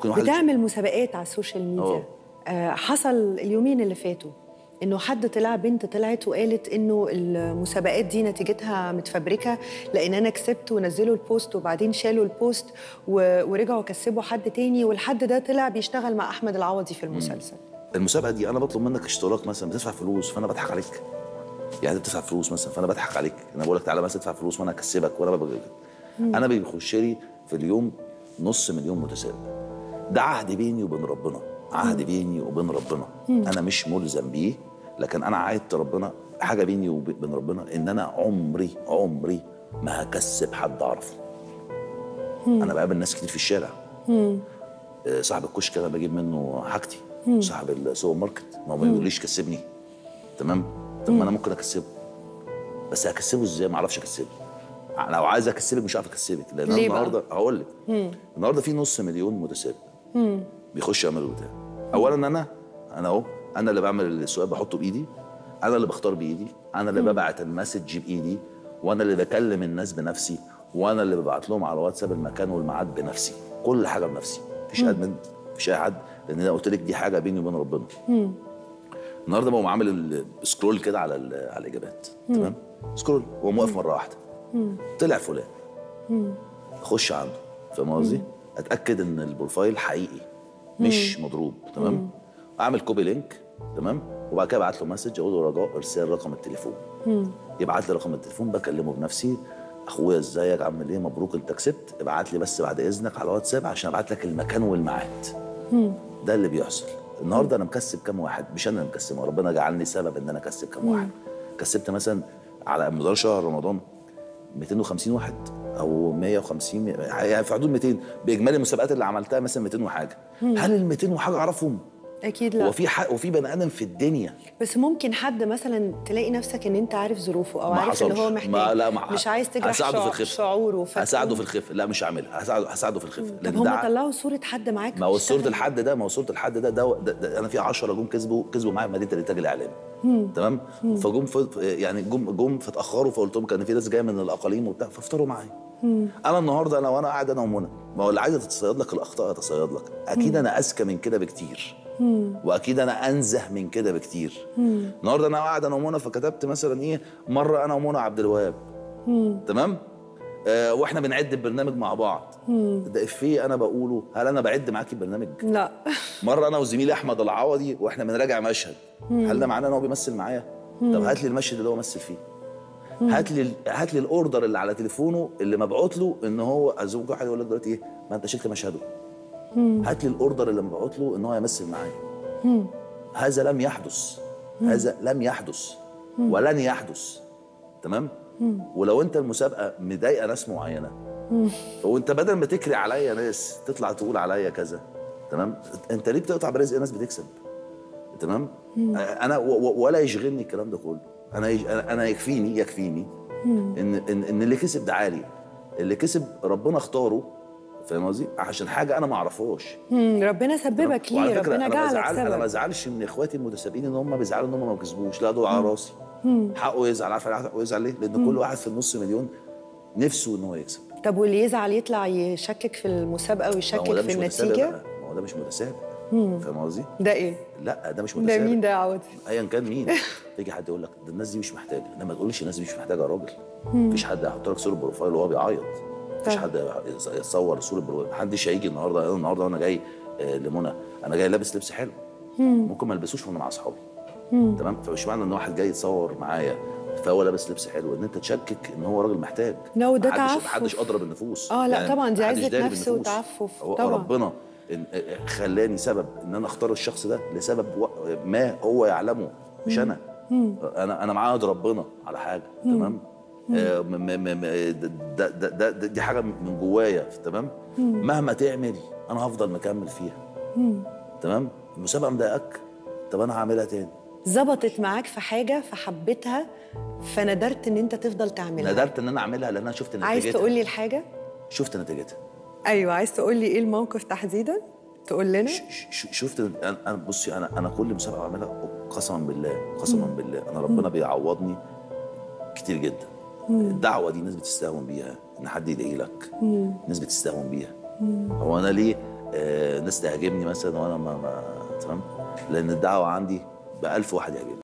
ممكن واحد بتعمل مسابقات على السوشيال ميديا آه حصل اليومين اللي فاتوا انه حد طلع بنت طلعت وقالت انه المسابقات دي نتيجتها متفبركه لان انا كسبت ونزلوا البوست وبعدين شالوا البوست و- ورجعوا كسبوا حد تاني والحد ده طلع بيشتغل مع احمد العوضي في المسلسل المسابقه دي انا بطلب منك اشتراك مثلا بتدفع فلوس فانا بضحك عليك يعني انت بتدفع فلوس مثلا فانا بضحك عليك انا بقول لك تعالى مثلا ادفع فلوس وانا اكسبك وانا ببقى انا بيخش لي في اليوم نص مليون متسابق ده عهد بيني وبين ربنا عهد بيني وبين ربنا انا مش ملزم بيه لكن انا عاهدت ربنا حاجه بيني وبين ربنا ان انا عمري عمري ما هكسب حد اعرفه انا بقابل ناس كتير في الشارع آه، صاحب الكشك انا بجيب منه حاجتي صاحب السوبر ماركت ما هو ما بيقوليش كسبني تمام طب ما انا ممكن اكسبه بس هكسبه ازاي ما اعرفش اكسبه لو عايز اكسبك مش هعرف اكسبك لان أنا ليه بقى؟ النهارده هقول لك النهارده في نص مليون متسابق بيخش يعملوا بتاع اولا انا انا اهو انا اللي بعمل السؤال بحطه بايدي انا اللي بختار بايدي انا اللي ببعت المسج بايدي وانا اللي بكلم الناس بنفسي وانا اللي ببعت لهم على واتساب المكان والميعاد بنفسي كل حاجه بنفسي مفيش ادمن مفيش اي حد لان انا قلت لك دي حاجه بيني وبين ربنا النهارده بقوم عامل ال- سكرول كده على ال- على الاجابات تمام سكرول هو موقف مره واحده طلع فلان اخش عنده فاهم قصدي؟ اتاكد ان البروفايل حقيقي مش مضروب تمام اعمل كوبي لينك تمام وبعد كده ابعت له مسج اقول له رجاء ارسال رقم التليفون يبعت لي رقم التليفون بكلمه بنفسي اخويا ازيك عامل ايه مبروك انت كسبت ابعت لي بس بعد اذنك على واتساب عشان ابعت لك المكان والميعاد ده اللي بيحصل النهارده انا مكسب كام واحد مش انا اللي مكسبه ربنا جعلني سبب ان انا اكسب كام واحد كسبت مثلا على مدار شهر رمضان 250 واحد او 150 يعني في حدود 200 باجمالي المسابقات اللي عملتها مثلا 200 وحاجه هل ال 200 وحاجه اعرفهم اكيد لا هو في حق وفي بني ادم في الدنيا بس ممكن حد مثلا تلاقي نفسك ان انت عارف ظروفه او ما عارف ان حصلش. هو محتاج ما لا ما مش عايز تجرح هساعده في شع- الخفه شعوره فتقوم- هساعده في الخفه لا مش هعملها هساعده هساعده في الخفه طب لأن هم ده طلعوا صوره حد معاك ما هو صوره بتشتغل. الحد ده ما هو صوره الحد ده ده, ده, ده انا في 10 جم كسبوا كسبوا معايا في مدينه الانتاج الاعلامي تمام فجم ف- يعني جم جم فاتاخروا فقلت لهم كان في ناس جايه من الاقاليم وبتاع فافطروا معايا انا النهارده انا وانا قاعد انا ومنى ما هو اللي عايزه تتصيد لك الاخطاء تتصيد لك اكيد انا اذكى من كده بكتير واكيد انا انزه من كده بكتير النهارده انا قاعد انا ومنى فكتبت مثلا ايه مره انا ومنى عبد الوهاب تمام آه واحنا بنعد البرنامج مع بعض ده افيه انا بقوله هل انا بعد معاكي البرنامج لا مره انا وزميلي احمد العوضي واحنا بنراجع مشهد هل ده معناه ان هو بيمثل معايا طب هات لي المشهد اللي هو مثل فيه هات لي هات لي الاوردر اللي على تليفونه اللي مبعوت له ان هو ازوج واحد يقول لك دلوقتي ايه ما انت شلت مشهده هات لي الاوردر اللي مبعوت له ان هو يمثل معايا هذا لم يحدث هذا لم يحدث ولن يحدث تمام ولو انت المسابقه مضايقه ناس معينه وانت بدل ما تكري عليا ناس تطلع تقول عليا كذا تمام انت ليه بتقطع برزق ناس بتكسب تمام انا و- و- ولا يشغلني الكلام ده كله انا يج... انا أنا يكفيني يكفيني ان ان ان اللي كسب ده عالي اللي كسب ربنا اختاره فاهم قصدي عشان حاجه انا ما اعرفهاش مم، ربنا سببك وعلى ليه فكرة ربنا انا جعلك بزعل انا ما سبب بزعلش من اخواتي المتسابقين ان هم بيزعلوا ان هم ما كسبوش لا دول على راسي حقه يزعل عارف حقه يزعل ليه؟ لان كل واحد في النص مليون نفسه ان هو يكسب طب واللي يزعل يطلع يشكك في المسابقه ما هو ويشكك ده في مش متسابق النتيجه بقى ما هو ده مش متسابق فاهم قصدي؟ ده ايه لا ده مش ده متسابق مين ده يا عوضي ايا كان مين تيجي حد يقول لك ده الناس دي مش محتاجه انما ما تقولش الناس دي مش محتاجه يا راجل مفيش حد هيحط لك صوره بروفايل وهو بيعيط مفيش طبعا. حد يصور صوره بروفايل محدش هيجي النهارده انا النهارده وانا جاي آه، لمنى انا جاي لابس لبس حلو ممكن ما البسوش وانا مع اصحابي تمام فمش معنى ان واحد جاي يتصور معايا فهو لابس لبس حلو ان انت تشكك ان هو راجل محتاج لا، وده محدش- تعفف. محدش اضرب النفوس آه، لا، طبعا دي محدش عزة داري نفس بالنفوس. وتعفف، هو طبعا. ربنا إن- خلاني سبب ان انا اختار الشخص ده لسبب و- ما هو يعلمه مش انا انا انا معاهد ربنا على حاجه تمام آه، م- م- م- م- ده ده ده ده دي حاجه من جوايا تمام مهما تعمل انا هفضل مكمل فيها تمام المسابقه مضايقاك طب انا هعملها تاني ظبطت معاك في حاجه فحبيتها فندرت ان انت تفضل تعملها ندرت ان انا اعملها لان انا شفت نتيجتها عايز تقول لي الحاجه شفت نتيجتها ايوه عايز تقول لي ايه الموقف تحديدا تقول لنا ش- ش- شفت انا أنا- بصي انا انا كل مسابقه بعملها قسما بالله قسما بالله انا ربنا بيعوضني كتير جدا الدعوه دي ناس بتستهون بيها ان حد يدعي لك ناس بتستهون بيها هو انا ليه آه ناس تهاجمني مثلا وانا ما, ما تمام لان الدعوه عندي ب 1000 واحد يهاجمني